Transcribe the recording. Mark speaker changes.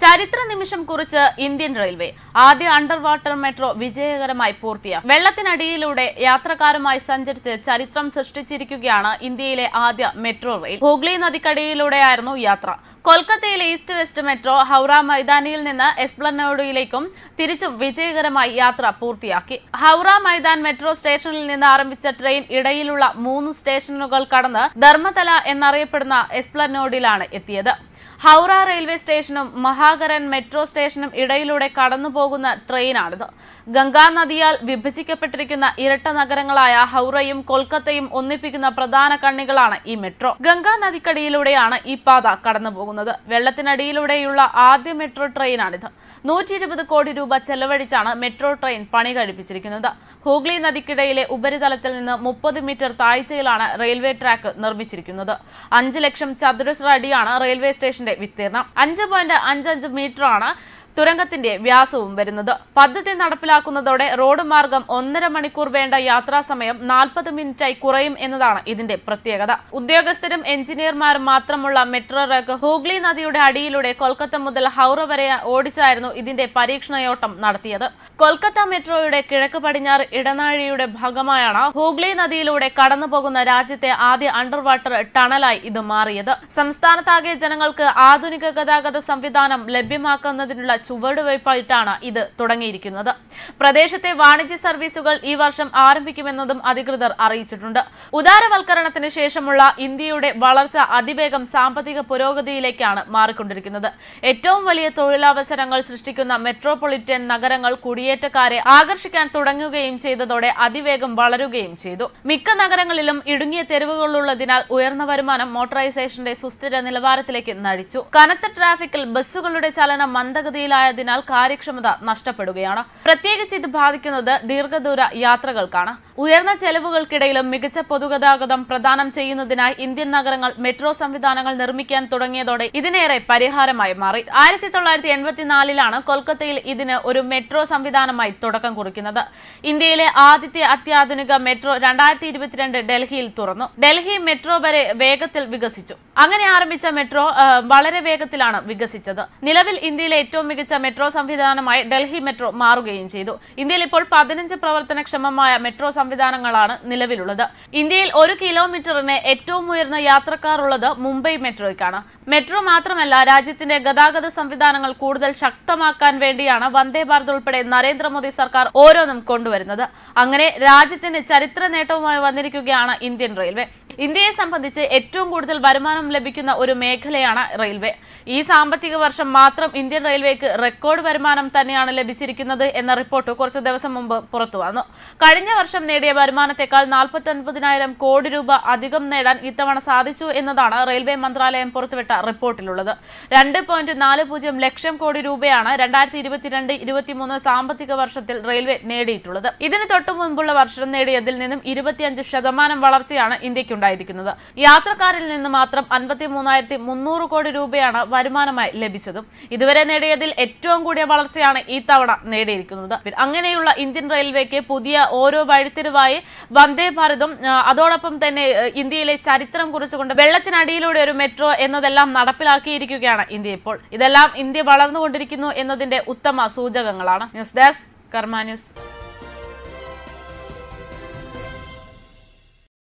Speaker 1: ചരിത്ര നിമിഷം കുറിച്ച് ഇന്ത്യൻ റെയിൽവേ ആദ്യ അണ്ടർ വാട്ടർ മെട്രോ വിജയകരമായി പൂർത്തിയാക്കി വെള്ളത്തിനടിയിലൂടെ യാത്രക്കാരുമായി സഞ്ചരിച്ച് ചരിത്രം സൃഷ്ടിച്ചിരിക്കുകയാണ് ഇന്ത്യയിലെ ആദ്യ മെട്രോ റെയിൽ ഹൂഗ്ലി നദിക്കടിയിലൂടെയായിരുന്നു യാത്ര കൊൽക്കത്തയിലെ ഈസ്റ്റ് വെസ്റ്റ് മെട്രോ ഹൗറ മൈതാനിയിൽ നിന്ന് എസ്പ്ലനോഡിയിലേക്കും തിരിച്ചും വിജയകരമായി യാത്ര പൂർത്തിയാക്കി ഹൗറ മൈതാൻ മെട്രോ സ്റ്റേഷനിൽ നിന്ന് ആരംഭിച്ച ട്രെയിൻ ഇടയിലുള്ള മൂന്ന് സ്റ്റേഷനുകൾ കടന്ന് ധർമ്മതല എന്നറിയപ്പെടുന്ന എസ്പ്ലനോഡിലാണ് എത്തിയത് ഹൗറ റെയിൽവേ സ്റ്റേഷനും മഹാകരൻ മെട്രോ സ്റ്റേഷനും ഇടയിലൂടെ കടന്നുപോകുന്ന ട്രെയിനാണിത് ഗംഗാ നദിയാൽ വിഭജിക്കപ്പെട്ടിരിക്കുന്ന ഇരട്ട നഗരങ്ങളായ ഹൗറയും കൊൽക്കത്തയും ഒന്നിപ്പിക്കുന്ന പ്രധാന കണ്ണികളാണ് ഈ മെട്രോ ഗംഗാ നദിക്കടിയിലൂടെയാണ് ഈ പാത കടന്നുപോകുന്നത് വെള്ളത്തിനടിയിലൂടെയുള്ള ആദ്യ മെട്രോ ട്രെയിനാണിത് നൂറ്റി ഇരുപത് കോടി രൂപ ചെലവഴിച്ചാണ് മെട്രോ ട്രെയിൻ പണി കഴിപ്പിച്ചിരിക്കുന്നത് ഹൂഗ്ലി നദിക്കിടയിലെ ഉപരിതലത്തിൽ നിന്ന് മുപ്പത് മീറ്റർ താഴ്ചയിലാണ് റെയിൽവേ ട്രാക്ക് നിർമ്മിച്ചിരിക്കുന്നത് അഞ്ച് ലക്ഷം ചതുരശ്ര അടിയാണ് റെയിൽവേ സ്റ്റേഷന്റെ വിസ്തീർണം അഞ്ച് പോയിന്റ് അഞ്ചഞ്ച് മീറ്ററാണ് തുരങ്കത്തിന്റെ വ്യാസവും വരുന്നത് പദ്ധതി നടപ്പിലാക്കുന്നതോടെ റോഡ് മാർഗം ഒന്നര മണിക്കൂർ വേണ്ട യാത്രാസമയം നാൽപ്പത് മിനിറ്റായി കുറയും എന്നതാണ് ഇതിന്റെ പ്രത്യേകത ഉദ്യോഗസ്ഥരും എഞ്ചിനീയർമാരും മാത്രമുള്ള മെട്രോ റേക്ക് ഹൂഗ്ലി നദിയുടെ അടിയിലൂടെ കൊൽക്കത്ത മുതൽ ഹൗറ വരെ ഓടിച്ചായിരുന്നു ഇതിന്റെ പരീക്ഷണയോട്ടം നടത്തിയത് കൊൽക്കത്ത മെട്രോയുടെ കിഴക്ക് പടിഞ്ഞാറ് ഇടനാഴിയുടെ ഭാഗമായാണ് ഹൂഗ്ലി നദിയിലൂടെ കടന്നുപോകുന്ന രാജ്യത്തെ ആദ്യ അണ്ടർ വാട്ടർ ടണലായി ഇത് മാറിയത് സംസ്ഥാനത്താകെ ജനങ്ങൾക്ക് ആധുനിക ഗതാഗത സംവിധാനം ലഭ്യമാക്കുന്നതിനുള്ള ചുവടുവയ്പായിട്ടാണ് ഇത് തുടങ്ങിയിരിക്കുന്നത് പ്രദേശത്തെ വാണിജ്യ സർവീസുകൾ ഈ വർഷം ആരംഭിക്കുമെന്നതും അധികൃതർ അറിയിച്ചിട്ടുണ്ട് ഉദാരവൽക്കരണത്തിന് ശേഷമുള്ള ഇന്ത്യയുടെ വളർച്ച അതിവേഗം സാമ്പത്തിക പുരോഗതിയിലേക്കാണ് മാറിക്കൊണ്ടിരിക്കുന്നത് ഏറ്റവും വലിയ തൊഴിലവസരങ്ങൾ സൃഷ്ടിക്കുന്ന മെട്രോപൊളിറ്റൻ നഗരങ്ങൾ കുടിയേറ്റക്കാരെ ആകർഷിക്കാൻ തുടങ്ങുകയും ചെയ്തതോടെ അതിവേഗം വളരുകയും ചെയ്തു മിക്ക നഗരങ്ങളിലും ഇടുങ്ങിയ തെരുവുകളുള്ളതിനാൽ ഉയർന്ന വരുമാനം മോട്ടോറൈസേഷന്റെ സുസ്ഥിര നിലവാരത്തിലേക്ക് നഴിച്ചു കനത്ത ട്രാഫിക്കിൽ ബസ്സുകളുടെ ചലനം മന്ദഗതിയിലായതിനാൽ കാര്യക്ഷമത നഷ്ടപ്പെടുകയാണ് പ്രത്യേകിച്ച് ഇത് ബാധിക്കുന്നത് ദീർഘദൂര യാത്രകൾക്കാണ് ഉയർന്ന ചെലവുകൾക്കിടയിലും മികച്ച പൊതുഗതാഗതം പ്രദാനം ചെയ്യുന്നതിനായി ഇന്ത്യൻ നഗരങ്ങൾ മെട്രോ സംവിധാനങ്ങൾ നിർമ്മിക്കാൻ തുടങ്ങിയതോടെ ഇതിനേറെ പരിഹാരമായി മാറി ആയിരത്തി തൊള്ളായിരത്തി എൺപത്തിനാലിലാണ് കൊൽക്കത്തയിൽ ഇതിന് ഒരു മെട്രോ സംവിധാനമായി തുടക്കം കുറിക്കുന്നത് ഇന്ത്യയിലെ ആദ്യത്തെ അത്യാധുനിക മെട്രോ രണ്ടായിരത്തി ഇരുപത്തിരണ്ട് ഡൽഹിയിൽ തുറന്നു ഡൽഹി മെട്രോ വരെ വേഗത്തിൽ വികസിച്ചു അങ്ങനെ ആരംഭിച്ച മെട്രോ ആ, വളരെ വേഗത്തിലാണ് വികസിച്ചത് നിലവിൽ ഇന്ത്യയിലെ ഏറ്റവും മികച്ച മെട്രോ സംവിധാനമായി ഡൽഹി മെട്രോ മാറുകയും ചെയ്തു ഇന്ത്യയിൽ ഇപ്പോൾ പതിനഞ്ച് പ്രവർത്തനക്ഷമമായ മെട്രോ സംവിധാനങ്ങളാണ് നിലവിലുള്ളത് ഇന്ത്യയിൽ ഒരു കിലോമീറ്ററിന് ഏറ്റവും ഉയർന്ന യാത്രക്കാർ ഉള്ളത് മുംബൈ മെട്രോയ്ക്കാണ് മെട്രോ മാത്രമല്ല രാജ്യത്തിന്റെ ഗതാഗത സംവിധാനങ്ങൾ കൂടുതൽ ശക്തമാക്കാൻ വേണ്ടിയാണ് വന്ദേ ഭാരത് ഉൾപ്പെടെ നരേന്ദ്രമോദി സർക്കാർ ഓരോന്നും കൊണ്ടുവരുന്നത് അങ്ങനെ രാജ്യത്തിന്റെ ചരിത്ര നേട്ടവുമായി വന്നിരിക്കുകയാണ് ഇന്ത്യൻ റെയിൽവേ ഇന്ത്യയെ സംബന്ധിച്ച് ഏറ്റവും കൂടുതൽ വരുമാനം ലഭിക്കുന്ന ഒരു മേഖലയാണ് റെയിൽവേ ഈ സാമ്പത്തിക വർഷം മാത്രം ഇന്ത്യൻ റെയിൽവേക്ക് റെക്കോർഡ് വരുമാനം തന്നെയാണ് ലഭിച്ചിരിക്കുന്നത് എന്ന റിപ്പോർട്ട് കുറച്ച് ദിവസം മുമ്പ് പുറത്തു വന്നു കഴിഞ്ഞ വർഷം നേടിയ വരുമാനത്തെക്കാൾ നാൽപ്പത്തി ഒൻപതിനായിരം കോടി രൂപ അധികം നേടാൻ ഇത്തവണ സാധിച്ചു എന്നതാണ് റെയിൽവേ മന്ത്രാലയം പുറത്തുവിട്ട റിപ്പോർട്ടിലുള്ളത് രണ്ട് പോയിന്റ് നാല് പൂജ്യം ലക്ഷം കോടി രൂപയാണ് രണ്ടായിരത്തി ഇരുപത്തിരണ്ട് ഇരുപത്തിമൂന്ന് സാമ്പത്തിക വർഷത്തിൽ റെയിൽവേ നേടിയിട്ടുള്ളത് ഇതിന് തൊട്ടു മുൻപുള്ള വർഷം നേടിയതിൽ നിന്നും ഇരുപത്തിയഞ്ച് ശതമാനം വളർച്ചയാണ് ഇന്ത്യക്കുണ്ടായിരിക്കുന്നത് യാത്രക്കാരിൽ നിന്ന് മാത്രം അൻപത്തി മൂന്നായിരത്തി മുന്നൂറ് കോടി രൂപയാണ് വരുമാനമായി ലഭിച്ചതും ഇതുവരെ നേടിയതിൽ ഏറ്റവും കൂടിയ വളർച്ചയാണ് ഈ തവണ നേടിയിരിക്കുന്നത് പിന്നെ അങ്ങനെയുള്ള ഇന്ത്യൻ റെയിൽവേക്ക് പുതിയ ഓരോ വഴിത്തിരിവായി വന്ദേ ഭാരതും ആ, അതോടൊപ്പം തന്നെ ആ, ഇന്ത്യയിലെ ചരിത്രം കുറിച്ചുകൊണ്ട് വെള്ളത്തിനടിയിലൂടെ ഒരു മെട്രോ എന്നതെല്ലാം നടപ്പിലാക്കിയിരിക്കുകയാണ് ഇന്ത്യ ഇപ്പോൾ ഇതെല്ലാം ഇന്ത്യ വളർന്നുകൊണ്ടിരിക്കുന്നു എന്നതിന്റെ ഉത്തമ സൂചകങ്ങളാണ് ന്യൂസ് ഡെസ്ക് കർമ്മ ന്യൂസ്